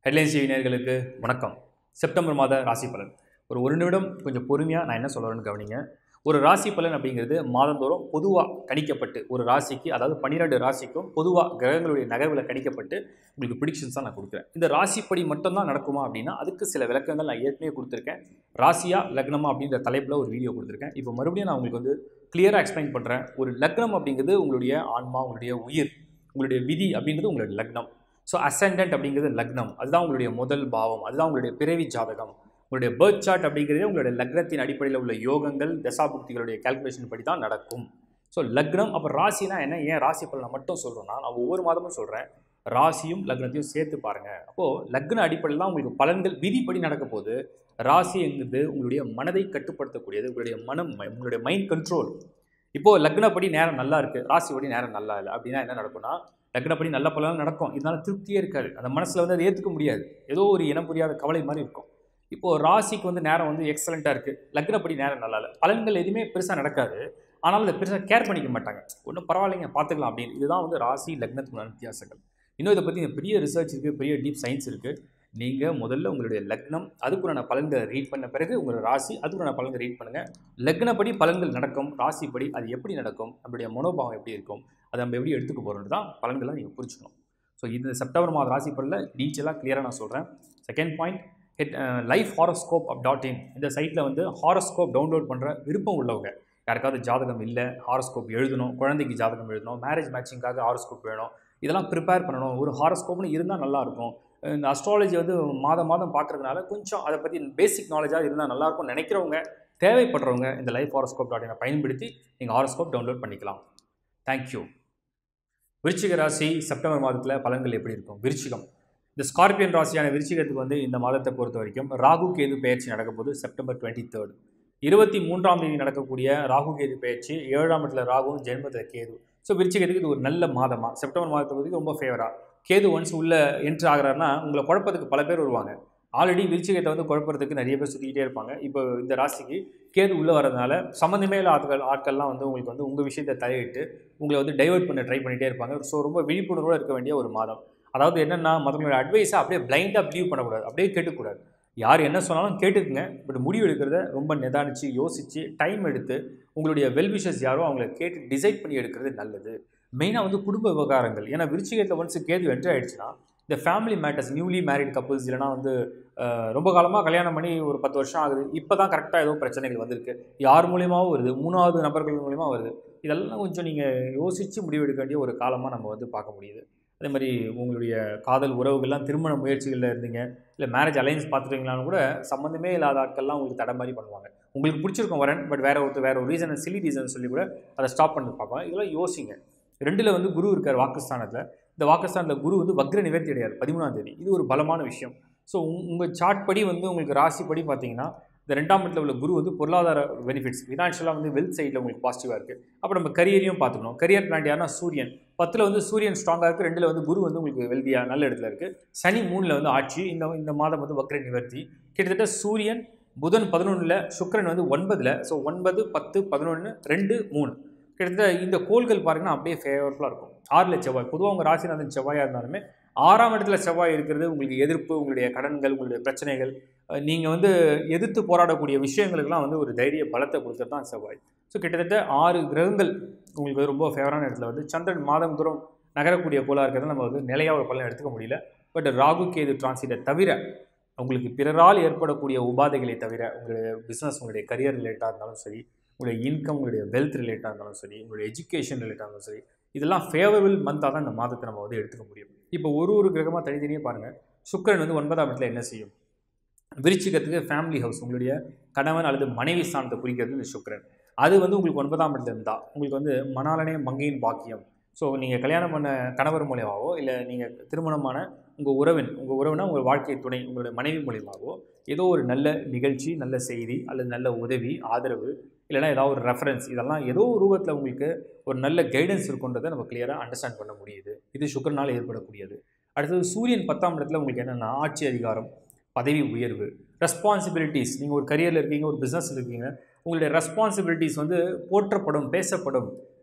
headlines TV நேயர்களுக்கு வணக்கம் September மாத ராசி பலன் ஒரு ஒரு நிமிடம் கொஞ்சம் பொறுமையாக நான் என்ன சொல்கிறேன்னு கவனிங்க ஒரு ராசி பலன் அப்படிங்கிறது மாதந்தோறும் பொதுவாக கணிக்கப்பட்டு ஒரு ராசிக்கு அதாவது பன்னிரெண்டு ராசிக்கும் பொதுவாக கிரகங்களுடைய நகர்வில் கணிக்கப்பட்டு உங்களுக்கு ப்ரிடிக்ஷன்ஸ் தான் நான் கொடுக்குறேன் இந்த ராசிப்படி மட்டும்தான் நடக்குமா அப்படின்னா அதுக்கு சில விளக்கங்கள் நான் ஏற்கனவே கொடுத்துருக்கேன் ராசியா லக்னமா அப்படின்ற தலைப்பில் ஒரு வீடியோ கொடுத்துருக்கேன் இப்போ மறுபடியும் நான் உங்களுக்கு வந்து கிளியராக எக்ஸ்பிளைன் பண்ணுறேன் ஒரு லக்னம் அப்படிங்கிறது உங்களுடைய ஆன்மா உங்களுடைய உயிர் உங்களுடைய விதி அப்படிங்கிறது உங்களுடைய லக்னம் ஸோ அசெண்டன்ட் அப்படிங்கிறது லக்னம் அதுதான் உங்களுடைய முதல் பாவம் அதுதான் உங்களுடைய பிறவி ஜாதகம் உங்களுடைய பேர்த் சார்ட் அப்படிங்கிறது உங்களுடைய லக்னத்தின் அடிப்படையில் உள்ள யோகங்கள் தசாபுக்திகளுடைய கால்குலேஷன் படி தான் நடக்கும் ஸோ லக்னம் அப்போ ராசினா என்ன ஏன் ராசி பலனை மட்டும் சொல்கிறோன்னா நான் ஒவ்வொரு மாதமும் சொல்கிறேன் ராசியும் லக்னத்தையும் சேர்த்து பாருங்கள் அப்போது லக்ன அடிப்படையில் தான் உங்களுக்கு பலன்கள் விதிப்படி நடக்க போது ராசி என்கிறது உங்களுடைய மனதை கட்டுப்படுத்தக்கூடியது உங்களுடைய மனம் உங்களுடைய மைண்ட் கண்ட்ரோல் இப்போது லக்னப்படி நேரம் நல்லா இருக்குது ராசிப்படி நேரம் நல்லா இல்லை அப்படின்னா என்ன நடக்கும்னா லக்னப்படி நல்ல பலன் நடக்கும் இதனால திருப்தியே இருக்காது அந்த மனசில் வந்து அதை ஏற்றுக்க முடியாது ஏதோ ஒரு இனம் புரியாத கவலை மாதிரி இருக்கும் இப்போது ராசிக்கு வந்து நேரம் வந்து எக்ஸலண்ட்டாக இருக்குது லக்னப்படி நேரம் நல்லா இல்லை பலன்கள் எதுவுமே பெருசாக நடக்காது ஆனாலும் அதை பெருசாக கேர் பண்ணிக்க மாட்டாங்க ஒன்றும் பரவாயில்லைங்க பார்த்துக்கலாம் அப்படின்னு இதுதான் வந்து ராசி லக்னத்துக்குள்ள வித்தியாசங்கள் இன்னும் இதை பற்றி பெரிய ரிசர்ச் இருக்குது பெரிய டீப் சயின்ஸ் இருக்குது நீங்கள் முதல்ல உங்களுடைய லக்னம் அதுக்குண்டான பலன்களை ரீட் பண்ண பிறகு உங்களோட ராசி அதுக்குண்டான பலன்களை ரீட் பண்ணுங்கள் லக்னப்படி பலன்கள் நடக்கும் ராசிப்படி அது எப்படி நடக்கும் நம்மளுடைய மனோபாவம் எப்படி இருக்கும் அதை நம்ம எப்படி எடுத்துக்க போகிறோன்னு தான் பலன்களை நீங்கள் புரிஞ்சுக்கணும் ஸோ இந்த செப்டம்பர் மாத ராசி பலனில் டீட்டெயிலாக கிளியராக நான் சொல்கிறேன் second point head life horoscope app dot in இந்த சைட்டில் வந்து ஹாரோஸ்கோப் டவுன்லோட் பண்ணுற விருப்பம் உள்ளவங்க யாருக்காவது ஜாதகம் இல்லை ஹாரோஸ்கோப் எழுதணும் குழந்தைக்கு ஜாதகம் எழுதணும் மேரேஜ் மேட்சிங்காக ஹாரோஸ்கோப் வேணும் இதெல்லாம் ப்ரிப்பேர் பண்ணணும் ஒரு ஹாரோஸ்கோப்னு இருந்தால் நல்லாயிருக்கும் இந்த அஸ்ட்ராலஜி வந்து மாதம் மாதம் பார்க்குறதுனால கொஞ்சம் அதை பற்றி பேசிக் நாலேஜாக இருந்தால் நல்லாயிருக்கும்னு நினைக்கிறவங்க தேவைப்படுறவங்க இந்த லைஃப் ஹாரோஸ்கோப் டாட் இனை பயன்படுத்தி நீங்கள் ஹாரோஸ்கோப் டவுன்லோட் பண்ணிக்கலாம் தேங்க்யூ விருச்சிக ராசி செப்டம்பர் மாதத்தில் பலன்கள் எப்படி இருக்கும் விருச்சிகம் இந்த ஸ்கார்பியன் ராசியான விருச்சிகத்துக்கு வந்து இந்த மாதத்தை பொறுத்த வரைக்கும் ராகு கேது பயிற்சி நடக்க போது செப்டம்பர் டுவெண்ட்டி தேர்ட் இருபத்தி மூன்றாம் தேதி நடக்கக்கூடிய ராகு கேது பயிற்சி ஏழாம் இடத்துல ராகுவும் ஜென்மத்தில் கேது ஸோ விருச்சிகத்துக்கு இது ஒரு நல்ல மாதமாக செப்டம்பர் மாதத்தை பொறுத்த ரொம்ப ஃபேவராக கேது ஒன்ஸ் உள்ளே என்ட்ரு ஆகிறாருன்னா உங்களை குழப்பத்துக்கு பல பேர் வருவாங்க ஆல்ரெடி விருச்சிகத்தை வந்து குழப்பறதுக்கு நிறைய பேர் சுற்றிக்கிட்டே இருப்பாங்க இப்போ இந்த ராசிக்கு கேது உள்ளே வரதுனால சம்மந்தமே இல்லாத ஆட்கள் ஆட்கள்லாம் வந்து உங்களுக்கு வந்து உங்கள் விஷயத்தை தலையிட்டு உங்களை வந்து டைவெர்ட் பண்ண ட்ரை பண்ணிகிட்டே இருப்பாங்க ஸோ ரொம்ப விழிப்புணர்வோடு இருக்க வேண்டிய ஒரு மாதம் அதாவது என்னென்னா மற்றவங்களோட அட்வைஸை அப்படியே பிளைண்டாக பிலீவ் பண்ணக்கூடாது அப்படியே கேட்டுக்கூடாது யார் என்ன சொன்னாலும் கேட்டுக்குங்க பட் முடிவு எடுக்கிறத ரொம்ப நிதானித்து யோசித்து டைம் எடுத்து உங்களுடைய வெல்விஷஸ் யாரோ அவங்கள கேட்டு டிசைட் பண்ணி எடுக்கிறது நல்லது மெயினாக வந்து குடும்ப விவகாரங்கள் ஏன்னா விருச்சிகத்தில் ஒன்ஸ் கேது என்ட்ரி ஆகிடுச்சுன்னா இந்த family matters newly married couples இல்லைனா வந்து ரொம்ப காலமாக கல்யாணம் பண்ணி ஒரு பத்து வருஷம் ஆகுது இப்போ தான் கரெக்டாக ஏதோ பிரச்சனைகள் வந்திருக்கு யார் மூலியமாகவும் வருது மூணாவது நபர்கள் மூலியமாக வருது இதெல்லாம் கொஞ்சம் நீங்கள் யோசித்து முடிவெடுக்க வேண்டிய ஒரு காலமாக நம்ம வந்து பார்க்க முடியுது அதே மாதிரி உங்களுடைய காதல் உறவுகள்லாம் திருமண முயற்சிகளில் இருந்தீங்க இல்லை மேரேஜ் அலைன்ஸ் பார்த்துட்டீங்களான்னு கூட சம்மந்தமே இல்லாத ஆட்கள்லாம் உங்களுக்கு தடை மாதிரி பண்ணுவாங்க உங்களுக்கு பிடிச்சிருக்கும் வரேன் பட் வேறு ஒருத்தர் வேறு ஒரு ரீசன் சிலி ரீசன் சொல்லி கூட அதை ஸ்டாப் பண்ணி பார்ப்பாங்க இதெல்லாம் யோசிங்க ரெண்டில் வந்து குரு இருக்கார் வாக்குஸ்தானத்தில் இந்த வாக்குஸ்தானத்தில் குரு வந்து வக்ர நிவர்த்தி அடையார் பதிமூணாம் தேதி இது ஒரு பலமான விஷயம் ஸோ உங்கள் சார்ட் படி வந்து உங்களுக்கு ராசி படி பார்த்தீங்கன்னா இந்த ரெண்டாம் இடத்துல உள்ள குரு வந்து பொருளாதார பெனிஃபிட்ஸ் ஃபினான்ஷியலாக வந்து வெல்த் சைடில் உங்களுக்கு பாசிட்டிவாக இருக்குது அப்போ நம்ம கரியரையும் பார்த்துக்கணும் கரியர் பிளான் யாருன்னா சூரியன் பத்தில் வந்து சூரியன் ஸ்ட்ராங்காக இருக்குது ரெண்டில் வந்து குரு வந்து உங்களுக்கு வெல்தியாக நல்ல இடத்துல இருக்குது சனி மூணில் வந்து ஆட்சி இந்த இந்த மாதம் வந்து வக்ர நிவர்த்தி கிட்டத்தட்ட சூரியன் புதன் பதினொன்றில் சுக்கரன் வந்து ஒன்பதில் ஸோ ஒன்பது பத்து பதினொன்று ரெண்டு மூணு கிட்டத்தட்ட இந்த கோள்கள் பாருங்கன்னா அப்படியே ஃபேவரபுளாக இருக்கும் ஆறில் செவ்வாய் பொதுவாக உங்கள் ராசிநாதன் செவ்வாயாக இருந்தாலுமே ஆறாம் இடத்துல செவ்வாய் இருக்கிறது உங்களுக்கு எதிர்ப்பு உங்களுடைய கடன்கள் உங்களுடைய பிரச்சனைகள் நீங்கள் வந்து எதிர்த்து போராடக்கூடிய விஷயங்களுக்கெல்லாம் வந்து ஒரு தைரிய பலத்தை கொடுத்தது தான் செவ்வாய் ஸோ கிட்டத்தட்ட ஆறு கிரகங்கள் உங்களுக்கு ரொம்ப ஃபேவரான இடத்துல வந்து சந்திரன் மாதம் தூரம் நகரக்கூடிய கோளாக இருக்கிறத நம்ம வந்து நிலையாக ஒரு பலன் எடுத்துக்க முடியல பட் ராகு கேது டிரான்சிட்டை தவிர உங்களுக்கு பிறரால் ஏற்படக்கூடிய உபாதைகளை தவிர உங்களுடைய பிஸ்னஸ் உங்களுடைய கரியர் ரிலேட்டாக இருந்தாலும் சரி உங்களுடைய இன்கம் உங்களுடைய வெல்த் ரிலேட்டாக இருந்தாலும் சரி உங்களுடைய எஜுகேஷன் ரிலேட்டாக இருந்தாலும் சரி இதெல்லாம் ஃபேவரபிள் மந்தாக தான் இந்த மாதத்தை நம்ம வந்து எடுத்துக்க முடியும் இப்போ ஒரு ஒரு கிரகமாக தனித்தனியாக பாருங்கள் சுக்கரன் வந்து ஒன்பதாம் இடத்துல என்ன செய்யும் விருச்சிகத்துக்கு ஃபேமிலி ஹவுஸ் உங்களுடைய கணவன் அல்லது மனைவி ஸ்தானத்தை குறிக்கிறது இந்த சுக்கரன் அது வந்து உங்களுக்கு ஒன்பதாம் இடத்துல இருந்தால் உங்களுக்கு வந்து மணாலனே மங்கையின் பாக்கியம் ஸோ நீங்கள் கல்யாணம் பண்ண கணவர் மூலியமாகவோ இல்லை நீங்கள் திருமணமான உங்கள் உறவின் உங்கள் உறவுனா உங்கள் வாழ்க்கை துணை உங்களுடைய மனைவி மூலியமாகவோ ஏதோ ஒரு நல்ல நிகழ்ச்சி நல்ல செய்தி அல்லது நல்ல உதவி ஆதரவு இல்லைனா ஏதாவது ஒரு ரெஃபரன்ஸ் இதெல்லாம் ஏதோ ஒரு ரூபத்தில் உங்களுக்கு ஒரு நல்ல கைடன்ஸ் இருக்குன்றதை நம்ம கிளியராக அண்டர்ஸ்டாண்ட் பண்ண முடியுது இது சுக்கரனால் ஏற்படக்கூடியது அடுத்தது சூரியன் பத்தாம் இடத்துல உங்களுக்கு என்னென்னா ஆட்சி அதிகாரம் பதவி உயர்வு ரெஸ்பான்சிபிலிட்டிஸ் நீங்கள் ஒரு கரியரில் இருக்கீங்க ஒரு பிஸ்னஸில் இருக்கீங்க உங்களுடைய ரெஸ்பான்சிபிலிட்டிஸ் வந்து போற்றப்படும் பேசப்படும்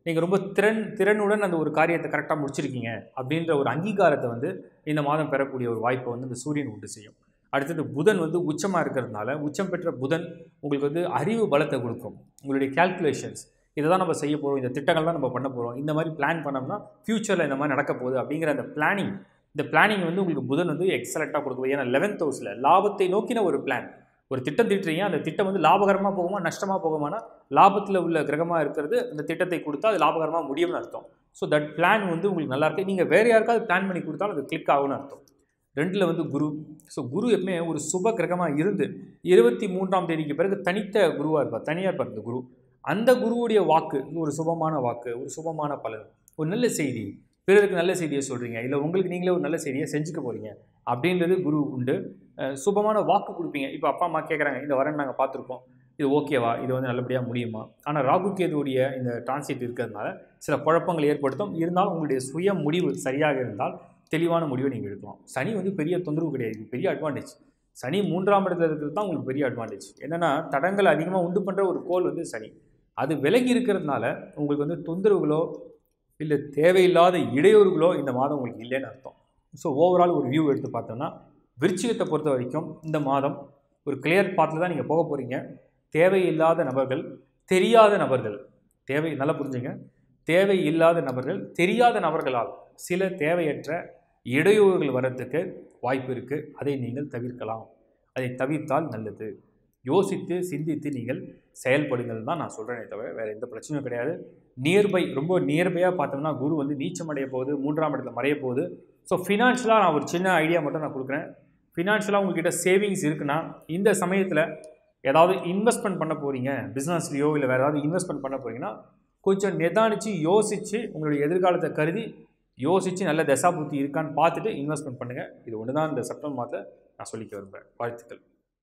நீங்கள் ரொம்ப திறன் திறனுடன் அந்த ஒரு காரியத்தை கரெக்டாக முடிச்சிருக்கீங்க அப்படின்ற ஒரு அங்கீகாரத்தை வந்து இந்த மாதம் பெறக்கூடிய ஒரு வாய்ப்பை வந்து இந்த சூரியன் உண்டு செய்யும் அடுத்தது புதன் வந்து உச்சமாக இருக்கிறதுனால உச்சம் பெற்ற புதன் உங்களுக்கு வந்து அறிவு பலத்தை கொடுக்கும் உங்களுடைய கால்குலேஷன்ஸ் இதை தான் நம்ம செய்ய போகிறோம் இந்த திட்டங்கள் தான் நம்ம பண்ண போகிறோம் இந்த மாதிரி பிளான் பண்ணோம்னா ஃப்யூச்சரில் இந்த மாதிரி நடக்க போகுது அப்படிங்கிற அந்த பிளானிங் இந்த பிளானிங் வந்து உங்களுக்கு புதன் வந்து எக்ஸலண்ட்டாக கொடுக்கும் ஏன்னா லெவன்த் ஹவுஸில் லாபத்தை நோக்கின ஒரு பிளான் ஒரு திட்டம் திட்டுறீங்க அந்த திட்டம் வந்து லாபகரமாக போகுமா நஷ்டமாக போகுமானா லாபத்தில் உள்ள கிரகமாக இருக்கிறது அந்த திட்டத்தை கொடுத்தா அது லாபகரமாக முடியும்னு அர்த்தம் ஸோ தட் பிளான் வந்து உங்களுக்கு நல்லா இருக்கு நீங்கள் வேறு யாருக்காவது பிளான் பண்ணி கொடுத்தாலும் அது கிளிக் ஆகும்னு அர்த்தம் ரெண்டில் வந்து குரு ஸோ குரு எப்பவுமே ஒரு சுப கிரகமாக இருந்து இருபத்தி மூன்றாம் தேதிக்கு பிறகு தனித்த குருவாக இருப்பார் தனியாக இருப்பார் இந்த குரு அந்த குருவுடைய வாக்கு ஒரு சுபமான வாக்கு ஒரு சுபமான பலன் ஒரு நல்ல செய்தி பிறருக்கு நல்ல செய்தியை சொல்கிறீங்க இல்லை உங்களுக்கு நீங்களே ஒரு நல்ல செய்தியை செஞ்சுக்க போகிறீங்க அப்படின்றது குரு உண்டு அஹ் சுபமான வாக்கு கொடுப்பீங்க இப்போ அப்பா அம்மா கேட்குறாங்க இந்த வரன் நாங்கள் பார்த்துருக்கோம் இது ஓகேவா இது வந்து நல்லபடியாக முடியுமா ஆனால் ராகு கேதுவுடைய இந்த டிரான்சிட் இருக்கிறதுனால சில குழப்பங்கள் ஏற்படுத்தும் இருந்தாலும் உங்களுடைய சுய முடிவு சரியாக இருந்தால் தெளிவான முடிவை நீங்கள் எடுக்கலாம் சனி வந்து பெரிய தொந்தரவு கிடையாது இது பெரிய அட்வான்டேஜ் சனி மூன்றாம் இடத்துல இருக்கிறது தான் உங்களுக்கு பெரிய அட்வான்டேஜ் என்னென்னா தடங்களை அதிகமாக உண்டு பண்ணுற ஒரு கோல் வந்து சனி அது விலகி இருக்கிறதுனால உங்களுக்கு வந்து தொந்தரவுகளோ இல்லை தேவையில்லாத இடையூறுகளோ இந்த மாதம் உங்களுக்கு இல்லைன்னு அர்த்தம் ஸோ ஓவரால் ஒரு வியூ எடுத்து பார்த்தோம்னா விருச்சிகத்தை பொறுத்த வரைக்கும் இந்த மாதம் ஒரு கிளியர் பாத்தில் தான் நீங்கள் போக போகிறீங்க தேவையில்லாத நபர்கள் தெரியாத நபர்கள் தேவை நல்லா புரிஞ்சுங்க தேவையில்லாத நபர்கள் தெரியாத நபர்களால் சில தேவையற்ற இடையூறுகள் வர்றதுக்கு வாய்ப்பு இருக்குது அதை நீங்கள் தவிர்க்கலாம் அதை தவிர்த்தால் நல்லது யோசித்து சிந்தித்து நீங்கள் செயல்படுங்கள் தான் நான் சொல்கிறேனே தவிர வேறு எந்த பிரச்சனையும் கிடையாது நியர்பை ரொம்ப நியர்பையாக பார்த்தோம்னா குரு வந்து நீச்சம் அடைய போகுது மூன்றாம் இடத்துல மறைய போகுது ஸோ ஃபினான்ஷியலாக நான் ஒரு சின்ன ஐடியா மட்டும் நான் கொடுக்குறேன் ஃபினான்ஷியலாக உங்ககிட்ட சேவிங்ஸ் இருக்குன்னா இந்த சமயத்தில் ஏதாவது இன்வெஸ்ட்மெண்ட் பண்ண போகிறீங்க பிஸ்னஸ்லையோ இல்லை வேறு ஏதாவது இன்வெஸ்ட்மெண்ட் பண்ண போகிறீங்கன்னா கொஞ்சம் நிதானித்து யோசித்து உங்களுடைய எதிர்காலத்தை கருதி யோசித்து நல்ல தசா புத்தி இருக்கான்னு பார்த்துட்டு இன்வெஸ்ட்மெண்ட் பண்ணுங்கள் இது ஒன்று தான் இந்த செப்டம்பர் மாதத்தில் நான் சொல்லிக்க விரும்புகிறேன் வாழ்த்துக்கள்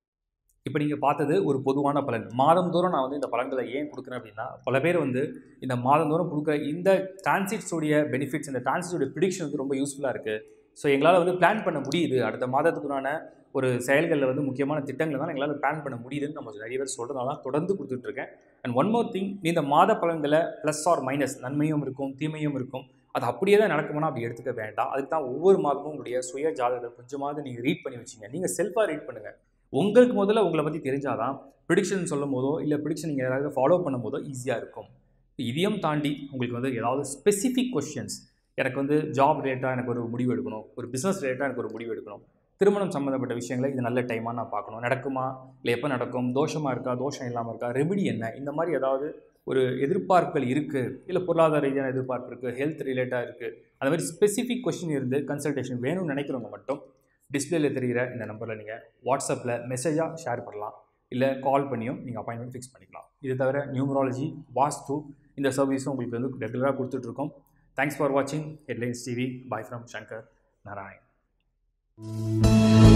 இப்போ நீங்கள் பார்த்தது ஒரு பொதுவான பலன் மாதந்தோறும் நான் வந்து இந்த பலன்களை ஏன் கொடுக்குறேன் அப்படின்னா பல பேர் வந்து இந்த மாதந்தோறும் கொடுக்குற இந்த டிரான்சிட்ஸோடைய பெனிஃபிட்ஸ் இந்த டிரான்சிட்ஸோடைய ப்ரிடிக்ஷன் வந்து ரொம்ப யூஸ்ஃபுல்லாக இருக்குது ஸோ எங்களால் வந்து பிளான் பண்ண முடியுது அடுத்த மாதத்துக்குறான ஒரு செயல்களில் வந்து முக்கியமான திட்டங்களை தான் எங்களால் பிளான் பண்ண முடியுதுன்னு நம்ம நிறைய பேர் சொல்கிறதால தான் தொடர்ந்து கொடுத்துட்ருக்கேன் அண்ட் ஒன் மோர் திங் இந்த மாத பலன்களை ப்ளஸ் ஆர் மைனஸ் நன்மையும் இருக்கும் தீமையும் இருக்கும் அது அப்படியே தான் நடக்குமானா அப்படி எடுத்துக்க வேண்டாம் அதுக்கு தான் ஒவ்வொரு மாதமும் உங்களுடைய சுய ஜாதகத்தை கொஞ்சமாவது நீங்கள் ரீட் பண்ணி வச்சுங்க நீங்கள் செல்ஃபாக ரீட் பண்ணுங்கள் உங்களுக்கு முதல்ல உங்களை பற்றி தெரிஞ்சாதான் ப்ரிடிக்ஷன் சொல்லும் போதோ இல்லை ப்ரிடிக்ஷன் நீங்கள் யாராவது ஃபாலோ பண்ணும் போதோ ஈஸியாக இருக்கும் இதையும் தாண்டி உங்களுக்கு வந்து ஏதாவது ஸ்பெசிஃபிக் கொஷின்ஸ் எனக்கு வந்து ஜாப் ரிலேட்டாக எனக்கு ஒரு முடிவு எடுக்கணும் ஒரு பிஸ்னஸ் ரிலேட்டாக எனக்கு ஒரு முடிவு எடுக்கணும் திருமணம் சம்மந்தப்பட்ட விஷயங்களை இது நல்ல டைமாக நான் பார்க்கணும் நடக்குமா இல்லை எப்போ நடக்கும் தோஷமாக இருக்கா தோஷம் இல்லாமல் இருக்கா ரெமிடி என்ன இந்த மாதிரி ஏதாவது ஒரு எதிர்பார்ப்புகள் இருக்குது இல்லை பொருளாதார ரீதியான எதிர்பார்ப்பு இருக்குது ஹெல்த் ரிலேட்டாக இருக்குது அந்த மாதிரி ஸ்பெசிஃபிக் கொஷின் இருந்து கன்சல்டேஷன் வேணும்னு நினைக்கிறவங்க மட்டும் டிஸ்பிளேல தெரிகிற இந்த நம்பரில் நீங்கள் வாட்ஸ்அப்பில் மெசேஜாக ஷேர் பண்ணலாம் இல்லை கால் பண்ணியும் நீங்கள் அப்பாயின்மெண்ட் ஃபிக்ஸ் பண்ணிக்கலாம் இது தவிர நியூமராலஜி வாஸ்து இந்த சர்வீஸும் உங்களுக்கு வந்து ரெகுலராக கொடுத்துட்ருக்கோம் தேங்க்ஸ் ஃபார் வாட்சிங் Headlines TV bye from Shankar Narayan